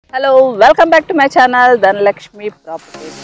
hello welcome back to my channel Dhanalakshmi properties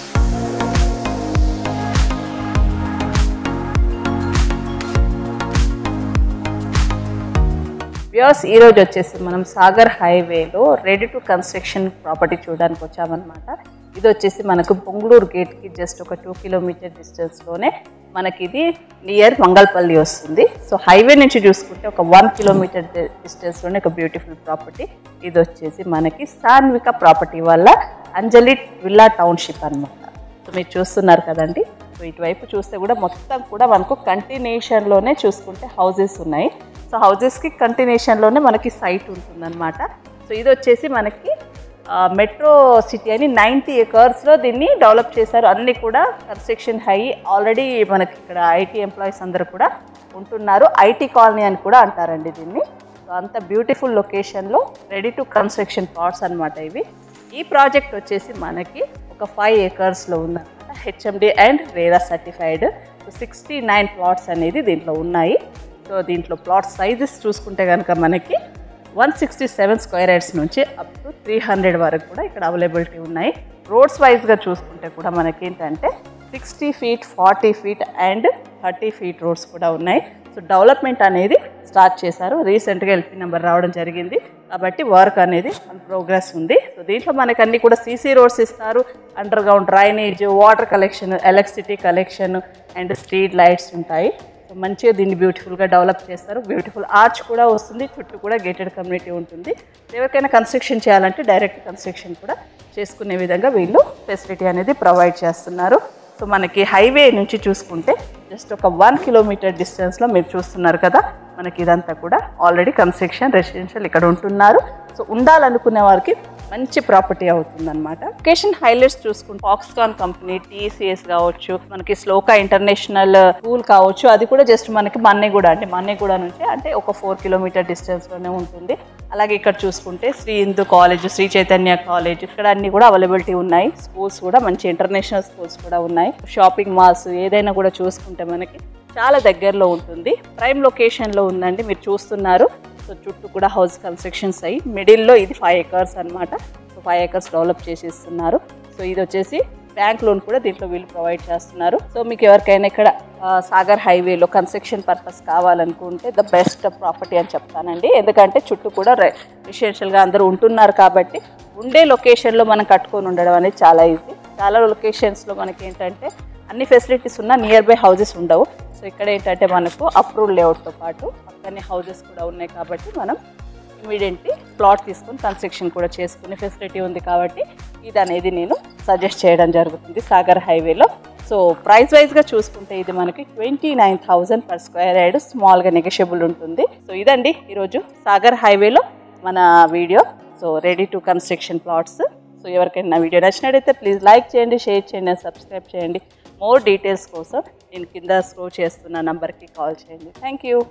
views ఈ రోజు వచ్చేసి మనం సాగర్ హైవేలో రెడీ టు కన్స్ట్రక్షన్ ప్రాపర్టీ చూడడానికి వచ్చామన్నమాట ఇది వచ్చేసి మనకు పొంగుళూరు గేట్కి జస్ట్ ఒక టూ కిలోమీటర్ డిస్టెన్స్లోనే మనకి ఇది నియర్ మంగళపల్లి వస్తుంది సో హైవే నుంచి చూసుకుంటే ఒక వన్ కిలోమీటర్ డిస్టెన్స్లోనే ఒక బ్యూటిఫుల్ ప్రాపర్టీ ఇది వచ్చేసి మనకి సాన్విక ప్రాపర్టీ వల్ల అంజలి విల్లా టౌన్షిప్ అన్నమాట సో మీరు చూస్తున్నారు కదండి సో ఇటువైపు చూస్తే కూడా మొత్తం కూడా మనకు కంటిన్యూషన్లోనే చూసుకుంటే హౌజెస్ ఉన్నాయి సో హౌజెస్కి కంటిన్యూషన్లోనే మనకి సైట్ ఉంటుందన్నమాట సో ఇది వచ్చేసి మనకి మెట్రో సిటీ అని నైంటీ ఎకర్స్లో దీన్ని డెవలప్ చేశారు అన్నీ కూడా కన్స్ట్రక్షన్ హై ఆల్రెడీ మనకి ఇక్కడ ఐటీ ఎంప్లాయీస్ అందరూ కూడా ఉంటున్నారు ఐటీ కాలనీ అని కూడా అంటారండి దీన్ని సో అంత బ్యూటిఫుల్ లొకేషన్లో రెడీ టు కన్స్ట్రక్షన్ ప్లాట్స్ అన్నమాట ఇవి ఈ ప్రాజెక్ట్ వచ్చేసి మనకి ఒక ఫైవ్ ఏకర్స్లో ఉందన్నమాట HMD and RERA certified so sixty nine plots అనేది దీంట్లో ఉన్నాయి సో దీంట్లో ప్లాట్ సైజెస్ చూసుకుంటే కనుక మనకి one sixty seven square yards నుంచి అప్ టు త్రీ హండ్రెడ్ వరకు కూడా ఇక్కడ అవైలబిలిటీ ఉన్నాయి రోడ్స్ వైజ్గా చూసుకుంటే కూడా మనకి ఏంటంటే sixty feet forty feet and thirty feet roads కూడా ఉన్నాయి సో డెవలప్మెంట్ అనేది స్టార్ట్ చేశారు రీసెంట్గా ఎల్పీ నెంబర్ రావడం జరిగింది కాబట్టి వర్క్ అనేది ప్రోగ్రెస్ ఉంది సో దీంట్లో మనకి అన్ని కూడా సీసీ రోడ్స్ ఇస్తారు underground drainage water collection electricity collection and street lights ఉంటాయి సో మంచిగా దీన్ని బ్యూటిఫుల్గా డెవలప్ చేస్తారు బ్యూటిఫుల్ ఆర్చ్ కూడా వస్తుంది చుట్టూ కూడా గేటెడ్ కమ్యూనిటీ ఉంటుంది ఎవరికైనా కన్స్ట్రక్షన్ చేయాలంటే డైరెక్ట్ కన్స్ట్రక్షన్ కూడా చేసుకునే విధంగా వీళ్ళు ఫెసిలిటీ అనేది ప్రొవైడ్ చేస్తున్నారు సో మనకి హైవే నుంచి చూసుకుంటే జస్ట్ ఒక వన్ కిలోమీటర్ డిస్టెన్స్లో మీరు చూస్తున్నారు కదా మనకి ఇదంతా కూడా ఆల్రెడీ కన్స్ట్రక్షన్ రెసిడెన్షియల్ ఇక్కడ ఉంటున్నారు సో ఉండాలనుకునే వారికి మంచి ప్రాపర్టీ అవుతుందన్నమాట లొకేషన్ హైలైట్స్ చూసుకుంటే ఫాక్స్కాన్ కంపెనీ టీసీఎస్ కావచ్చు మనకి శ్లోక ఇంటర్నేషనల్ స్కూల్ కావచ్చు అది కూడా జస్ట్ మనకి మన్నెగూడ అంటే మన్నెగూడ నుంచి అంటే ఒక ఫోర్ కిలోమీటర్ డిస్టెన్స్లోనే ఉంటుంది అలాగే ఇక్కడ చూసుకుంటే శ్రీ హిందూ కాలేజ్ శ్రీ చైతన్య కాలేజ్ ఇక్కడ అన్ని కూడా అవైలబిలిటీ ఉన్నాయి స్కూల్స్ కూడా మంచి ఇంటర్నేషనల్ స్కూల్స్ కూడా ఉన్నాయి షాపింగ్ మాల్స్ ఏదైనా కూడా చూసుకుంటే మనకి చాలా దగ్గరలో ఉంటుంది ప్రైమ్ లొకేషన్లో ఉందండి మీరు చూస్తున్నారు సో చుట్టూ కూడా హౌస్ కన్స్ట్రక్షన్స్ అయ్యి మిడిల్లో ఇది ఫైవ్ ఎకర్స్ అనమాట సో ఫైవ్ ఎకర్స్ డెవలప్ చేసి ఇస్తున్నారు సో ఇది వచ్చేసి బ్యాంక్ లోన్ కూడా దీంట్లో వీళ్ళు ప్రొవైడ్ చేస్తున్నారు సో మీకు ఎవరికైనా ఇక్కడ ఆ, సాగర్ హైవేలో కన్స్ట్రక్షన్ పర్పస్ కావాలనుకుంటే ద బెస్ట్ ప్రాపర్టీ అని చెప్తానండి ఎందుకంటే చుట్టూ కూడా రెసిడెన్షియల్గా అందరూ ఉంటున్నారు కాబట్టి ఉండే లొకేషన్లో మనం కట్టుకొని ఉండడం అనేది చాలా ఈజీ చాలా లొకేషన్స్లో మనకి ఏంటంటే అన్ని ఫెసిలిటీస్ ఉన్న నియర్ బై హౌజెస్ ఉండవు సో ఇక్కడ ఏంటంటే మనకు అప్రూవ్ లేఅవుట్తో పాటు పక్కనే హౌజెస్ కూడా ఉన్నాయి కాబట్టి మనం ఇమీడియట్లీ ప్లాట్ తీసుకొని కన్స్ట్రక్షన్ కూడా చేసుకునే ఫెసిలిటీ ఉంది కాబట్టి ఇది అనేది నేను సజెస్ట్ చేయడం జరుగుతుంది సాగర్ హైవేలో సో ప్రైస్ వైజ్గా చూసుకుంటే ఇది మనకి twenty nine thousand per square yard స్మాల్గా నెగోషియబుల్ ఉంటుంది సో ఇదండి ఈరోజు సాగర్ హైవేలో మన video so ready to construction plots so ఎవరికైనా నా వీడియో నచ్చినట్టయితే ప్లీజ్ లైక్ చేయండి షేర్ చేయండి and సబ్స్క్రైబ్ చేయండి మోర్ డీటెయిల్స్ కోసం నేను కింద స్క్రోల్ చేస్తున్న నంబర్కి కాల్ చేయండి థ్యాంక్ యూ